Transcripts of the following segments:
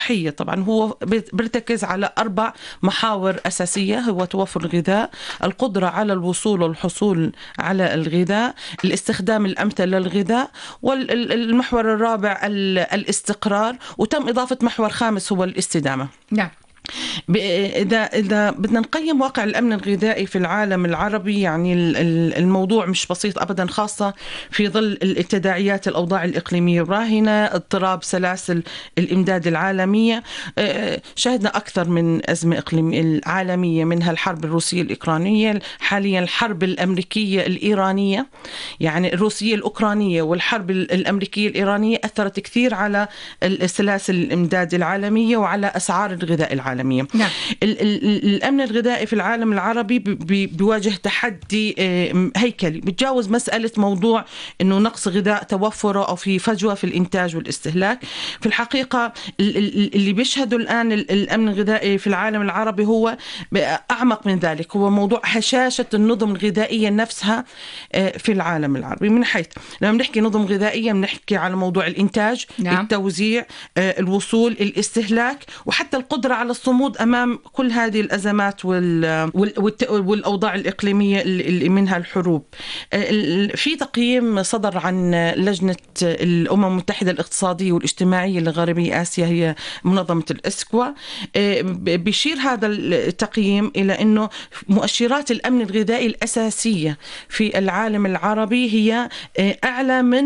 الصحية طبعا هو بيرتكز على أربع محاور أساسية هو توفر الغذاء القدرة على الوصول والحصول على الغذاء الاستخدام الأمثل للغذاء والمحور الرابع الاستقرار وتم إضافة محور خامس هو الاستدامة نعم اذا اذا بدنا نقيم واقع الامن الغذائي في العالم العربي يعني الموضوع مش بسيط ابدا خاصه في ظل التداعيات الاوضاع الاقليميه الراهنه اضطراب سلاسل الامداد العالميه آه، شهدنا اكثر من ازمه اقليميه عالميه منها الحرب الروسيه الاوكرانيه حاليا الحرب الامريكيه الايرانيه يعني الروسيه الاوكرانيه والحرب الامريكيه الايرانيه اثرت كثير على سلاسل الامداد العالميه وعلى اسعار الغذاء العالمي العالمية نعم. الأمن الغذائي في العالم العربي بيواجه تحدي آه، هيكلي بتجاوز مسألة موضوع أنه نقص غذاء توفره أو في فجوة في الإنتاج والاستهلاك في الحقيقة اللي بيشهده الآن الأمن الغذائي في العالم العربي هو أعمق من ذلك هو موضوع هشاشة النظم الغذائية نفسها آه، في العالم العربي من حيث لما بنحكي نظم غذائية بنحكي على موضوع الإنتاج نعم. التوزيع آه، الوصول الاستهلاك وحتى القدرة على الصمود امام كل هذه الازمات والاوضاع الاقليميه اللي منها الحروب. في تقييم صدر عن لجنه الامم المتحده الاقتصاديه والاجتماعيه لغربي اسيا هي منظمه الاسكوا بيشير هذا التقييم الى انه مؤشرات الامن الغذائي الاساسيه في العالم العربي هي اعلى من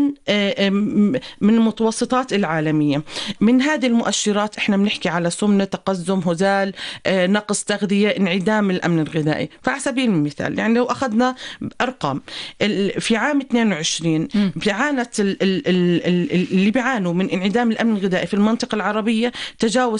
من المتوسطات العالميه. من هذه المؤشرات احنا بنحكي على سمنه تقزم هزال آه، نقص تغذية انعدام الأمن الغذائي فعلى سبيل المثال يعني لو أخذنا أرقام في عام 22 عانت اللي بيعانوا من انعدام الأمن الغذائي في المنطقة العربية تجاوز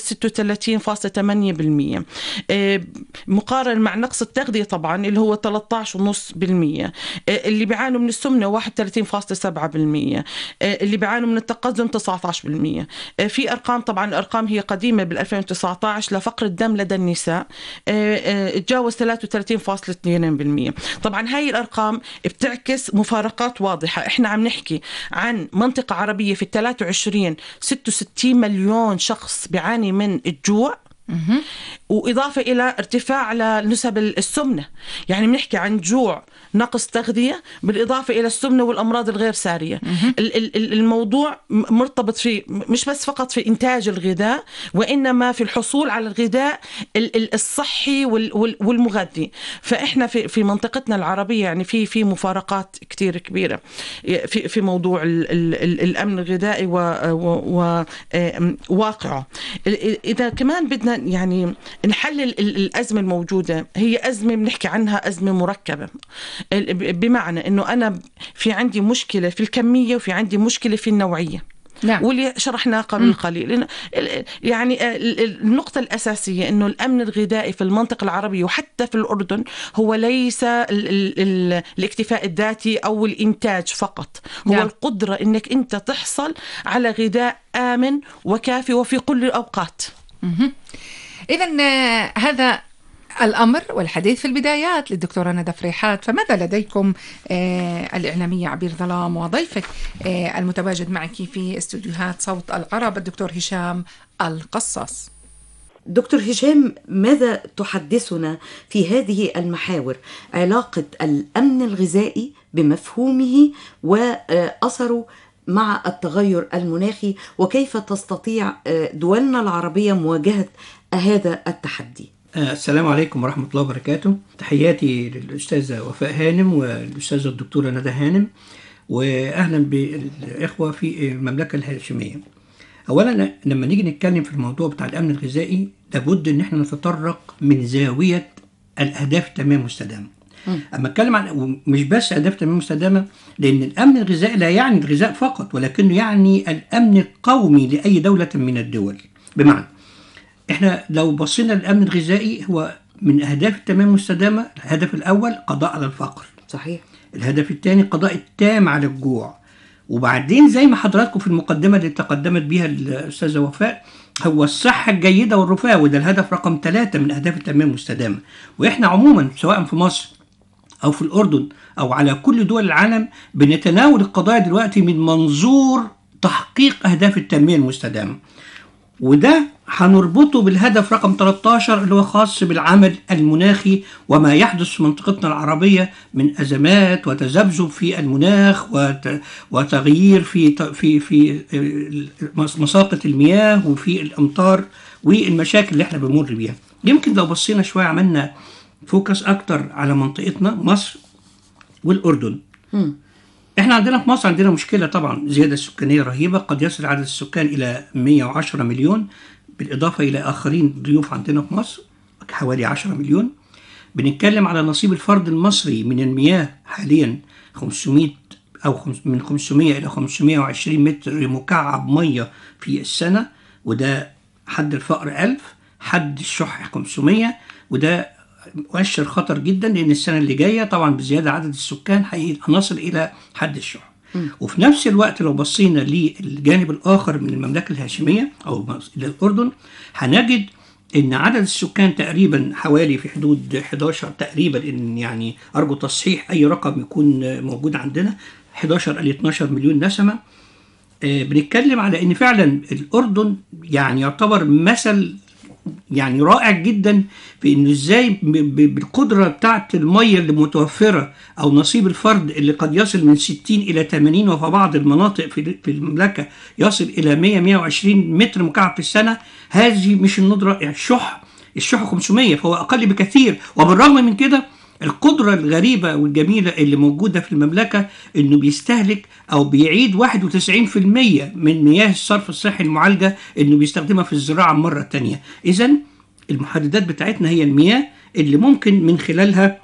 36.8% آه، مقارنة مع نقص التغذية طبعا اللي هو 13.5% آه، اللي بيعانوا من السمنة 31.7% اللي بيعانوا من التقزم 19% في أرقام طبعا الأرقام هي قديمة بال 2019 لفقر الدم لدى النساء آه، آه، تجاوز 33.2% طبعا هاي الأرقام بتعكس مفارقات واضحة احنا عم نحكي عن منطقة عربية في 23 66 مليون شخص بيعاني من الجوع وإضافة إلى ارتفاع لنسب السمنة يعني بنحكي عن جوع نقص تغذية بالإضافة إلى السمنة والأمراض الغير سارية الموضوع مرتبط في مش بس فقط في إنتاج الغذاء وإنما في الحصول على الغذاء الصحي والمغذي فإحنا في في منطقتنا العربية يعني في في مفارقات كثير كبيرة في في موضوع الأمن الغذائي وواقعه إذا كمان بدنا يعني نحلل الأزمة الموجودة هي أزمة بنحكي عنها أزمة مركبة بمعنى أنه أنا في عندي مشكلة في الكمية وفي عندي مشكلة في النوعية نعم. واللي شرحناه قبل قليل يعني النقطة الأساسية أنه الأمن الغذائي في المنطقة العربية وحتى في الأردن هو ليس الاكتفاء الذاتي أو الإنتاج فقط هو نعم. القدرة أنك أنت تحصل على غذاء آمن وكافي وفي كل الأوقات إذا آه، هذا الأمر والحديث في البدايات للدكتورة ندى فريحات فماذا لديكم آه الإعلامية عبير ظلام وضيفك آه المتواجد معك في استوديوهات صوت العرب الدكتور هشام القصاص دكتور هشام ماذا تحدثنا في هذه المحاور علاقة الأمن الغذائي بمفهومه وأثره مع التغير المناخي وكيف تستطيع آه، دولنا العربية مواجهة هذا التحدي آه، السلام عليكم ورحمة الله وبركاته تحياتي للأستاذة وفاء هانم والأستاذة الدكتورة ندى هانم وأهلا بالإخوة في المملكة الهاشمية أولا لما نيجي نتكلم في الموضوع بتاع الأمن الغذائي لابد إن احنا نتطرق من زاوية الأهداف التنمية المستدامة اما اتكلم عن مش بس اهداف تنميه مستدامه لان الامن الغذائي لا يعني الغذاء فقط ولكنه يعني الامن القومي لاي دوله من الدول بمعنى احنا لو بصينا للامن الغذائي هو من اهداف التنميه المستدامه الهدف الاول قضاء على الفقر صحيح الهدف الثاني قضاء التام على الجوع وبعدين زي ما حضراتكم في المقدمه اللي تقدمت بها الاستاذه وفاء هو الصحة الجيدة والرفاه وده الهدف رقم ثلاثة من أهداف التنمية المستدامة وإحنا عموما سواء في مصر أو في الأردن أو على كل دول العالم بنتناول القضايا دلوقتي من منظور تحقيق أهداف التنمية المستدامة وده هنربطه بالهدف رقم 13 اللي هو خاص بالعمل المناخي وما يحدث في منطقتنا العربية من أزمات وتذبذب في المناخ وت- وتغيير في ت- في في آه، مساقط المياه وفي الأمطار والمشاكل اللي احنا بنمر بيها يمكن لو بصينا شوية عملنا فوكس أكتر على منطقتنا مصر والأردن احنا عندنا في مصر عندنا مشكلة طبعا زيادة سكانية رهيبة قد يصل عدد السكان إلى 110 مليون بالإضافة إلى آخرين ضيوف عندنا في مصر حوالي 10 مليون بنتكلم على نصيب الفرد المصري من المياه حاليا 500 أو خمس- من 500 إلى 520 متر مكعب مية في السنة وده حد الفقر 1000 حد الشح 500 وده مؤشر خطر جدا لان السنه اللي جايه طبعا بزياده عدد السكان هي- هنصل الى حد الشح وفي نفس الوقت لو بصينا للجانب الاخر من المملكه الهاشميه او مصر- الى الاردن هنجد ان عدد السكان تقريبا حوالي في حدود 11 تقريبا ان يعني ارجو تصحيح اي رقم يكون موجود عندنا 11 ل 12 مليون نسمه آه، بنتكلم على ان فعلا الاردن يعني يعتبر مثل يعني رائع جدا في انه ازاي ب- ب- بالقدره بتاعه الميه اللي متوفره او نصيب الفرد اللي قد يصل من 60 الى 80 وفي بعض المناطق في في المملكه يصل الى 100 120 متر مكعب في السنه هذه مش الندره يعني الشح الشح 500 فهو اقل بكثير وبالرغم من كده القدرة الغريبة والجميلة اللي موجودة في المملكة انه بيستهلك او بيعيد 91% من مياه الصرف الصحي المعالجة انه بيستخدمها في الزراعة مرة تانية اذا المحددات بتاعتنا هي المياه اللي ممكن من خلالها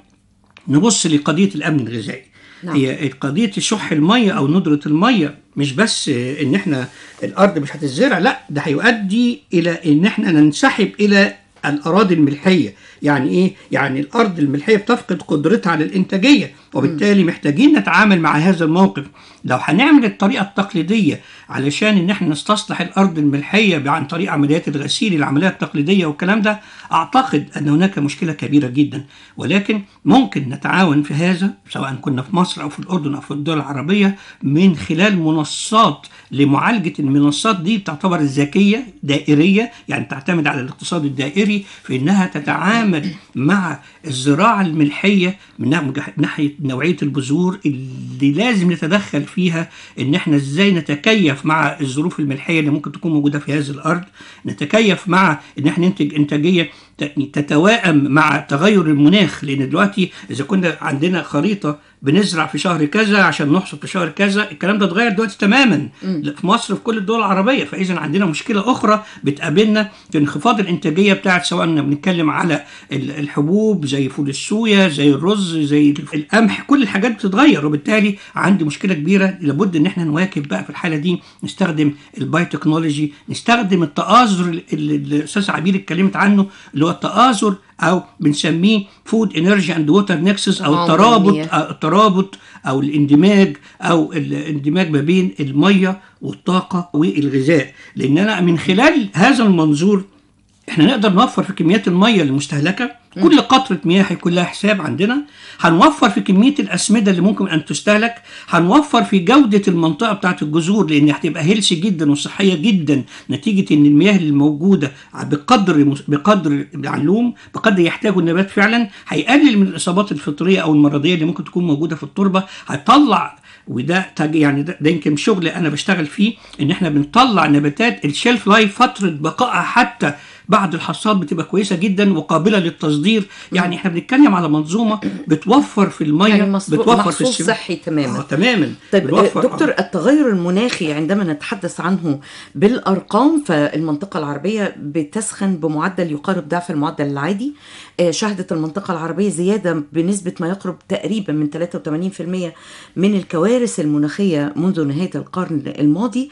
نبص لقضية الأمن الغذائي نعم. هي قضية شح المية أو ندرة المية مش بس إن إحنا الأرض مش هتزرع لا ده هيؤدي إلى إن إحنا ننسحب إلى الأراضي الملحية يعني إيه؟ يعني الأرض الملحية بتفقد قدرتها على الإنتاجية وبالتالي محتاجين نتعامل مع هذا الموقف لو هنعمل الطريقة التقليدية علشان إن إحنا نستصلح الأرض الملحية عن طريق عمليات الغسيل العملية التقليدية والكلام ده أعتقد أن هناك مشكلة كبيرة جدا ولكن ممكن نتعاون في هذا سواء كنا في مصر أو في الأردن أو في الدول العربية من خلال منصات لمعالجة المنصات دي تعتبر ذكية دائرية يعني تعتمد على الاقتصاد الدائري في أنها تتعامل مع الزراعة الملحية من ناح- ناحية نوعية البذور اللي لازم نتدخل فيها ان احنا ازاي نتكيف مع الظروف الملحية اللي ممكن تكون موجودة في هذه الارض نتكيف مع ان احنا ننتج انتاجية ت- تتوائم مع تغير المناخ لان دلوقتي اذا كنا عندنا خريطة بنزرع في شهر كذا عشان نحصد في شهر كذا الكلام ده اتغير دلوقتي تماما لا، في مصر في كل الدول العربيه فاذا عندنا مشكله اخرى بتقابلنا في انخفاض الانتاجيه بتاعت سواء إننا بنتكلم على ال- الحبوب زي فول الصويا زي الرز زي القمح كل الحاجات بتتغير وبالتالي عندي مشكله كبيره لابد ان احنا نواكب بقى في الحاله دي نستخدم البايوتكنولوجي نستخدم التآزر اللي اللي الاستاذ عبير اتكلمت عنه اللي هو التآزر او بنسميه فود انرجي اند ووتر نكسس او تضامن الترابط المياه. أو الترابط او الاندماج او الاندماج ما بين الميه والطاقه والغذاء لان انا من خلال هذا المنظور احنا نقدر نوفر في كميات الميه المستهلكه كل قطره مياه هيكون لها حساب عندنا هنوفر في كميه الاسمده اللي ممكن ان تستهلك هنوفر في جوده المنطقه بتاعه الجذور لان هتبقى هيلسي جدا وصحيه جدا نتيجه ان المياه اللي موجوده بقدر بقدر معلوم بقدر يحتاجه النبات فعلا هيقلل من الاصابات الفطريه او المرضيه اللي ممكن تكون موجوده في التربه هيطلع وده تج- يعني ده, ده يمكن شغل انا بشتغل فيه ان احنا بنطلع نباتات الشيلف لايف فتره بقائها حتى بعد الحصاد بتبقى كويسه جدا وقابله للتصدير يعني احنا بنتكلم على منظومه بتوفر في الميه يعني مصروف- بتوفر في محصول السم- صحي تماما. آه تماما طيب بتوفر- دكتور التغير المناخي عندما نتحدث عنه بالارقام فالمنطقه العربيه بتسخن بمعدل يقارب ضعف المعدل العادي آه، شهدت المنطقه العربيه زياده بنسبه ما يقرب تقريبا من 83% من الكوارث المناخيه منذ نهايه القرن الماضي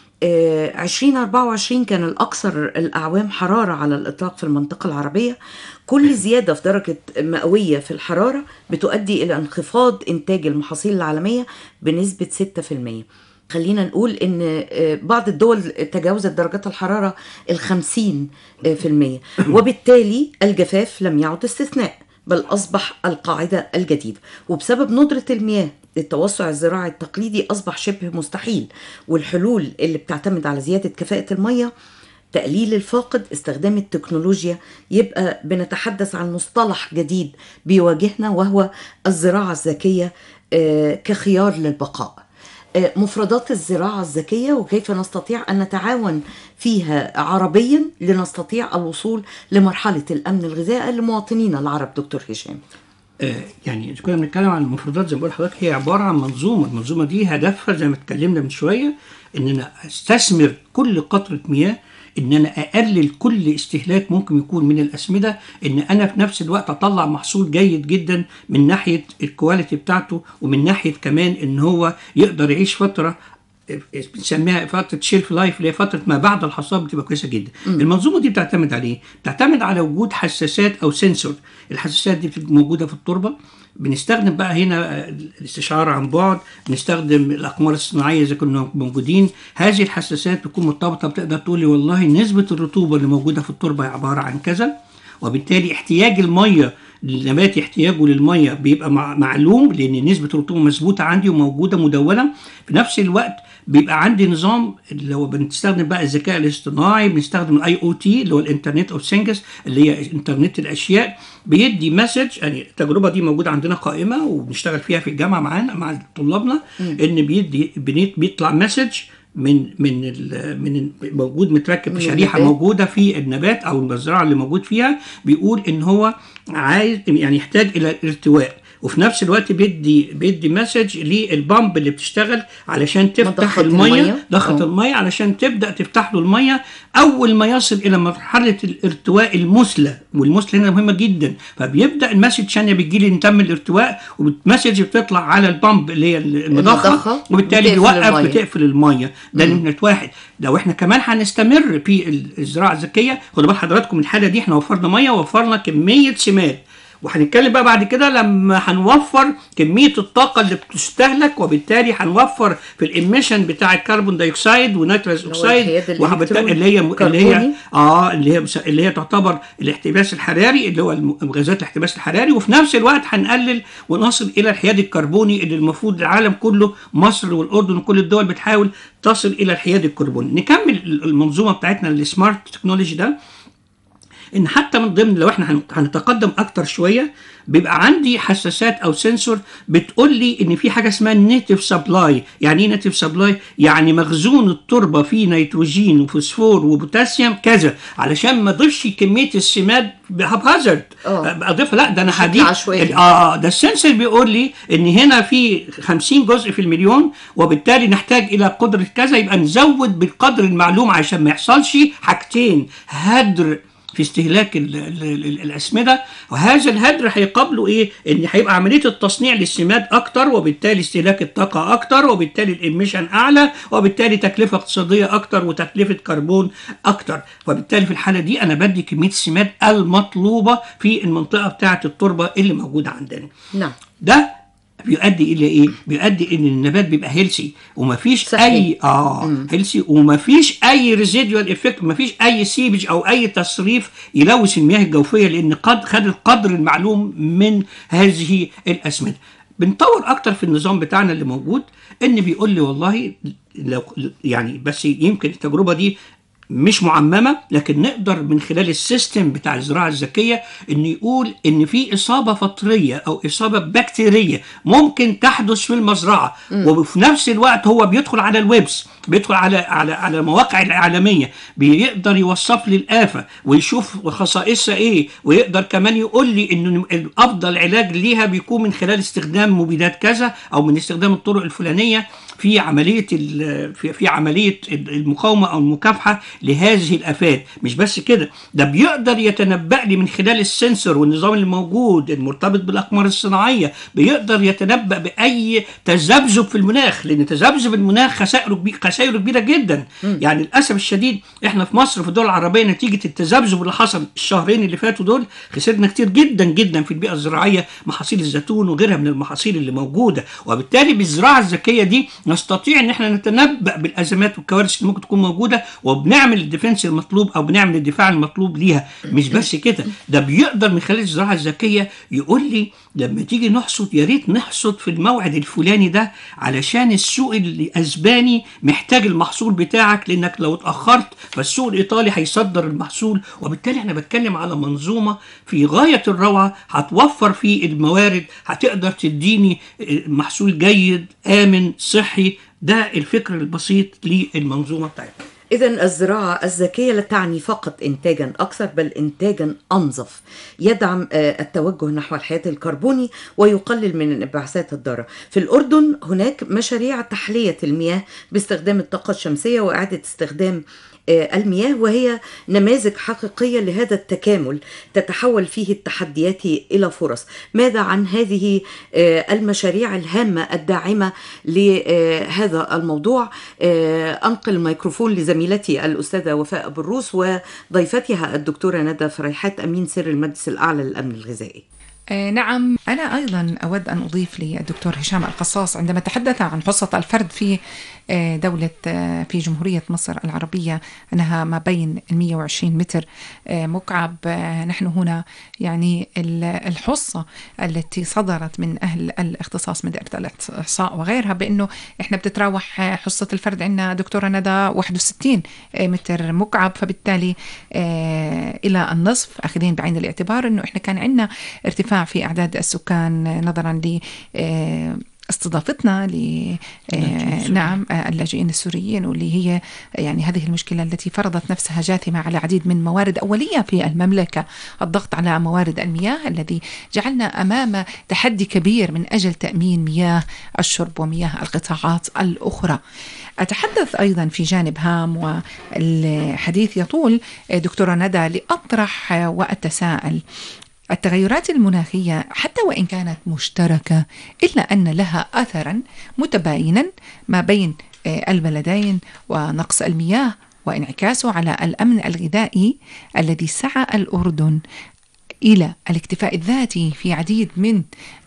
آه، 2024 كان الأكثر الأعوام حرارة على الإطلاق في المنطقة العربية كل زيادة في درجة مئوية في الحرارة بتؤدي إلى انخفاض إنتاج المحاصيل العالمية بنسبة 6% خلينا نقول ان آه، بعض الدول تجاوزت درجات الحرارة الخمسين في المية وبالتالي الجفاف لم يعد استثناء بل أصبح القاعدة الجديدة وبسبب ندرة المياه التوسع الزراعي التقليدي أصبح شبه مستحيل والحلول اللي بتعتمد على زيادة كفاءة المية تقليل الفاقد استخدام التكنولوجيا يبقى بنتحدث عن مصطلح جديد بيواجهنا وهو الزراعة الذكية آه، كخيار للبقاء آه، مفردات الزراعة الذكية وكيف نستطيع أن نتعاون فيها عربيا لنستطيع الوصول لمرحلة الأمن الغذائي لمواطنينا العرب دكتور هشام آه، يعني إذا كنا بنتكلم عن المفردات زي ما بقول لحضرتك هي عباره عن منظومه، المنظومه دي هدفها زي ما اتكلمنا من شويه ان انا استثمر كل قطره مياه ان انا اقلل كل استهلاك ممكن يكون من الاسمده ان انا في نفس الوقت اطلع محصول جيد جدا من ناحيه الكواليتي بتاعته ومن ناحيه كمان ان هو يقدر يعيش فتره بنسميها فتره شيلف لايف اللي هي فتره ما بعد الحصاد بتبقى كويسه جدا. المنظومه دي بتعتمد على ايه؟ بتعتمد على وجود حساسات او سنسور، الحساسات دي بتبقى موجوده في التربه بنستخدم بقى هنا الاستشعار عن بعد بنستخدم الاقمار الصناعيه اذا كنا موجودين هذه الحساسات بتكون مرتبطه بتقدر تقول لي والله نسبه الرطوبه اللي موجوده في التربه عباره عن كذا وبالتالي احتياج الميه النبات احتياجه للميه بيبقى مع معلوم لان نسبه الرطوبه مظبوطه عندي وموجوده مدونه في نفس الوقت بيبقى عندي نظام اللي هو بنستخدم بقى الذكاء الاصطناعي بنستخدم الاي او تي اللي هو الانترنت اوف ثينجز اللي هي انترنت الاشياء بيدي مسج يعني التجربه دي موجوده عندنا قائمه وبنشتغل فيها في الجامعه معانا مع طلابنا ان بيدي بنيت- بيطلع مسج من من ال- من ال- موجود متركب من في شريحه النبات. موجوده في النبات او المزرعه اللي موجود فيها بيقول ان هو عايز يعني يحتاج الى ارتواء وفي نفس الوقت بيدي بيدي مسج للبامب اللي بتشتغل علشان تفتح ضخة الميه المية. ضغط آه. الميه علشان تبدا تفتح له الميه اول ما يصل الى مرحله الارتواء المثلى والمثلى هنا مهمه جدا فبيبدا المسج ثانيه بتجي لي تم الارتواء والمسج بتطلع على البامب اللي هي المضخه المضخة، وبالتالي بتقفل بيوقف المية. بتقفل الميه ده نمره واحد لو احنا كمان هنستمر في الزراعه الذكيه خدوا بال حضراتكم من الحاله دي احنا وفرنا ميه ووفرنا كميه سماد وهنتكلم بقى بعد كده لما هنوفر كميه الطاقه اللي بتستهلك وبالتالي هنوفر في الاميشن بتاع الكربون دايوكسيد ونيتروس اللي هو اوكسيد الحياد وبالتالي اللي هي اللي هي الكربوني. اه اللي هي بس- اللي هي تعتبر الاحتباس الحراري اللي هو الم- غازات الاحتباس الحراري وفي نفس الوقت هنقلل ونصل الى الحياد الكربوني اللي المفروض العالم كله مصر والاردن وكل الدول بتحاول تصل الى الحياد الكربوني نكمل المنظومه بتاعتنا السمارت تكنولوجي ده ان حتى من ضمن لو احنا هن- هنتقدم اكتر شويه بيبقى عندي حساسات او سنسور بتقول لي ان في حاجه اسمها نيتيف سبلاي يعني ايه نيتيف سبلاي يعني مخزون التربه فيه نيتروجين وفوسفور وبوتاسيوم كذا علشان ما اضيفش كميه السماد بهازارد آه. اضيفها لا ده انا بشكل هضيف عشوائي. اه ده السنسور بيقول لي ان هنا في 50 جزء في المليون وبالتالي نحتاج الى قدره كذا يبقى نزود بالقدر المعلوم عشان ما يحصلش حاجتين هدر في استهلاك ال ال ال الاسمده وهذا الهدر هيقابله ايه؟ ان هيبقى عمليه التصنيع للسماد اكتر وبالتالي استهلاك الطاقه اكتر وبالتالي الاميشن اعلى وبالتالي تكلفه اقتصاديه اكتر وتكلفه كربون اكتر وبالتالي في الحاله دي انا بدي كميه السماد المطلوبه في المنطقه بتاعه التربه اللي موجوده عندنا. نعم ده بيؤدي الى ايه؟ بيؤدي ان النبات بيبقى هيلسي ومفيش صحي. اي اه هيلسي ومفيش اي ريزيدوال افكت مفيش اي سيبج او اي تصريف يلوث المياه الجوفيه لان قد خد القدر المعلوم من هذه الاسمده. بنطور اكتر في النظام بتاعنا اللي موجود ان بيقول لي والله لو يعني بس يمكن التجربه دي مش معممه لكن نقدر من خلال السيستم بتاع الزراعه الذكيه ان يقول ان في اصابه فطريه او اصابه بكتيريه ممكن تحدث في المزرعه وفي نفس الوقت هو بيدخل على الويبس بيدخل على على على المواقع الاعلاميه بيقدر يوصف لي الافه ويشوف خصائصها ايه ويقدر كمان يقول لي ان افضل علاج ليها بيكون من خلال استخدام مبيدات كذا او من استخدام الطرق الفلانيه في عمليه ال- في في عمليه المقاومه او المكافحه لهذه الافات مش بس كده ده بيقدر يتنبأ لي من خلال السنسور والنظام الموجود المرتبط بالاقمار الصناعيه بيقدر يتنبأ باي تذبذب في المناخ لان تذبذب المناخ خسائره كبيره خسائره كبيره جدا يعني للاسف الشديد احنا في مصر في الدول العربيه نتيجه التذبذب اللي حصل الشهرين اللي فاتوا دول خسرنا كتير جدا جدا في البيئه الزراعيه محاصيل الزيتون وغيرها من المحاصيل اللي موجوده وبالتالي بالزراعه الذكيه دي نستطيع ان احنا نتنبأ بالازمات والكوارث اللي ممكن تكون موجوده وبنعمل الديفنس المطلوب او بنعمل الدفاع المطلوب ليها مش بس كده ده بيقدر من خلال الزراعه الذكيه يقول لي لما تيجي نحصد يا ريت نحصد في الموعد الفلاني ده علشان السوق الاسباني محتاج المحصول بتاعك لانك لو اتاخرت فالسوق الايطالي هيصدر المحصول وبالتالي احنا بتكلم على منظومه في غايه الروعه هتوفر في الموارد هتقدر تديني محصول جيد امن صحي ده الفكر البسيط للمنظومه بتاعتنا إذا الزراعة الذكية لا تعني فقط إنتاجا أكثر بل إنتاجا أنظف يدعم آه، التوجه نحو الحياة الكربوني ويقلل من الانبعاثات الضارة في الأردن هناك مشاريع تحلية المياه باستخدام الطاقة الشمسية وإعادة استخدام آه، المياه وهي نماذج حقيقية لهذا التكامل تتحول فيه التحديات إلى فرص ماذا عن هذه آه، المشاريع الهامة الداعمة لهذا الموضوع آه، أنقل الميكروفون لزميلتي الأستاذة وفاء بروس وضيفتها الدكتورة ندى فريحات أمين سر المجلس الأعلى للأمن الغذائي آه، نعم أنا أيضا أود أن أضيف للدكتور هشام القصاص عندما تحدث عن حصة الفرد في آه، دولة آه، في جمهورية مصر العربية أنها ما بين 120 متر آه، مكعب آه، نحن هنا يعني ال- الحصة التي صدرت من أهل الاختصاص من دائرة الإحصاء وغيرها بأنه إحنا بتتراوح آه، حصة الفرد عندنا دكتورة ندى 61 آه، متر مكعب فبالتالي آه، إلى النصف أخذين بعين الاعتبار أنه إحنا كان عندنا ارتفاع في أعداد السكان آه، نظرا ل آه، استضافتنا ل آه، نعم آه، اللاجئين السوريين واللي هي يعني هذه المشكلة التي فرضت نفسها جاثمة على عديد من موارد أولية في المملكة الضغط على موارد المياه الذي جعلنا أمام تحدي كبير من أجل تأمين مياه الشرب ومياه القطاعات الأخرى أتحدث أيضا في جانب هام والحديث يطول آه، دكتورة ندى لأطرح آه، وأتساءل التغيرات المناخية حتى وإن كانت مشتركة إلا أن لها أثرا متباينا ما بين آه، البلدين ونقص المياه وانعكاسه على الأمن الغذائي الذي سعى الأردن إلى الاكتفاء الذاتي في عديد من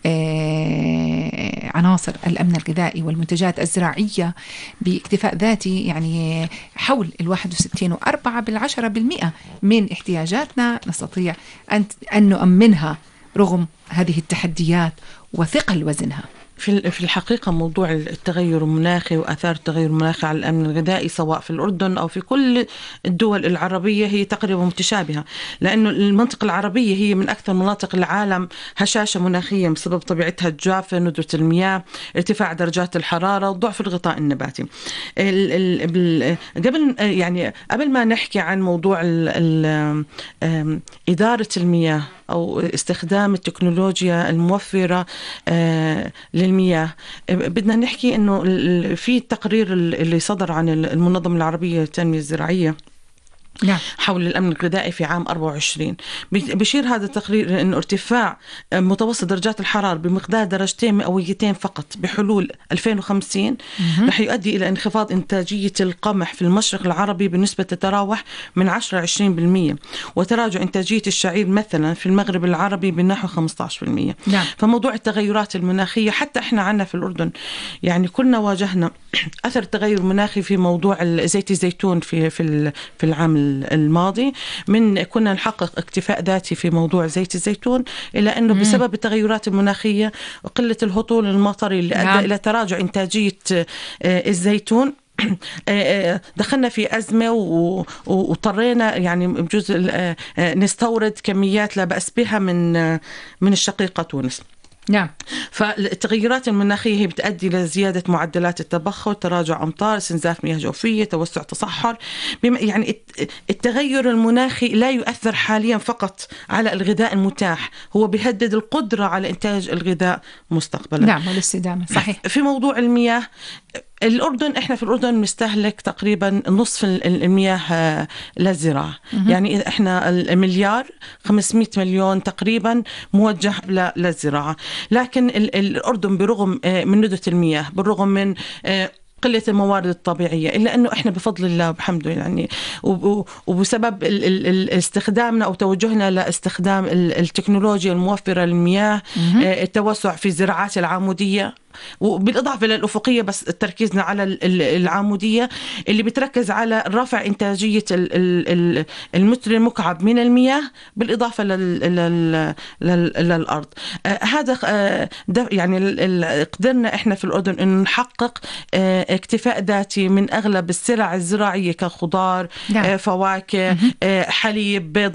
آه، عناصر الأمن الغذائي والمنتجات الزراعية باكتفاء ذاتي يعني حول الواحد وستين وأربعة بالعشرة بالمئة من احتياجاتنا نستطيع أن, أن نؤمنها رغم هذه التحديات وثقل وزنها في في الحقيقة موضوع التغير المناخي وآثار التغير المناخي على الأمن الغذائي سواء في الأردن أو في كل الدول العربية هي تقريبا متشابهة لأنه المنطقة العربية هي من أكثر مناطق العالم هشاشة مناخية بسبب طبيعتها الجافة ندرة المياه ارتفاع درجات الحرارة وضعف الغطاء النباتي ال ال بال- قبل يعني قبل ما نحكي عن موضوع ال ال آم، إدارة المياه أو استخدام التكنولوجيا الموفرة آه، للمياه آه، بدنا نحكي أنه ال- ال- في التقرير اللي صدر عن المنظمة العربية للتنمية الزراعية نعم حول الامن الغذائي في عام 24 بي- بيشير هذا التقرير انه ارتفاع متوسط درجات الحراره بمقدار درجتين مئويتين فقط بحلول 2050 رح يؤدي الى انخفاض انتاجيه القمح في المشرق العربي بنسبه تتراوح من 10 ل 20% وتراجع انتاجيه الشعير مثلا في المغرب العربي بنحو 15% نعم. فموضوع التغيرات المناخيه حتى احنا عندنا في الاردن يعني كلنا واجهنا اثر التغير المناخي في موضوع زيت الزيتون في في ال- في العام الماضي من كنا نحقق اكتفاء ذاتي في موضوع زيت الزيتون الى انه بسبب التغيرات المناخيه وقله الهطول المطري اللي نعم. ادى الى تراجع انتاجيه آه، الزيتون آه، دخلنا في أزمة و- و- واضطرينا يعني بجوز آه، آه، نستورد كميات لا بأس بها من آه، من الشقيقة تونس نعم فالتغيرات المناخية هي بتؤدي لزيادة معدلات التبخر تراجع أمطار استنزاف مياه جوفية توسع تصحر بما يعني الت- التغير المناخي لا يؤثر حاليا فقط على الغذاء المتاح هو بيهدد القدرة على إنتاج الغذاء مستقبلا نعم والاستدامة صحيح في موضوع المياه الأردن إحنا في الأردن نستهلك تقريبا نصف ال- المياه آه، للزراعة يعني إذا إحنا المليار 500 مليون تقريبا موجه ل- للزراعة لكن ال- الأردن برغم آه، من ندرة المياه بالرغم من آه، قلة الموارد الطبيعية إلا أنه إحنا بفضل الله وبحمده يعني وب- وبسبب ال- ال- ال- استخدامنا أو توجهنا لاستخدام ال- التكنولوجيا الموفرة للمياه آه، التوسع في الزراعات العمودية وبالاضافه للافقيه بس تركيزنا على ال- ال- العموديه اللي بتركز على رفع انتاجيه ال- ال- ال- المتر المكعب من المياه بالاضافه لل لل لل للارض آه، هذا آه، ده يعني ال- ال- قدرنا احنا في الاردن انه نحقق آه، اكتفاء ذاتي من اغلب السلع الزراعيه كخضار نعم. آه، فواكه آه، حليب بيض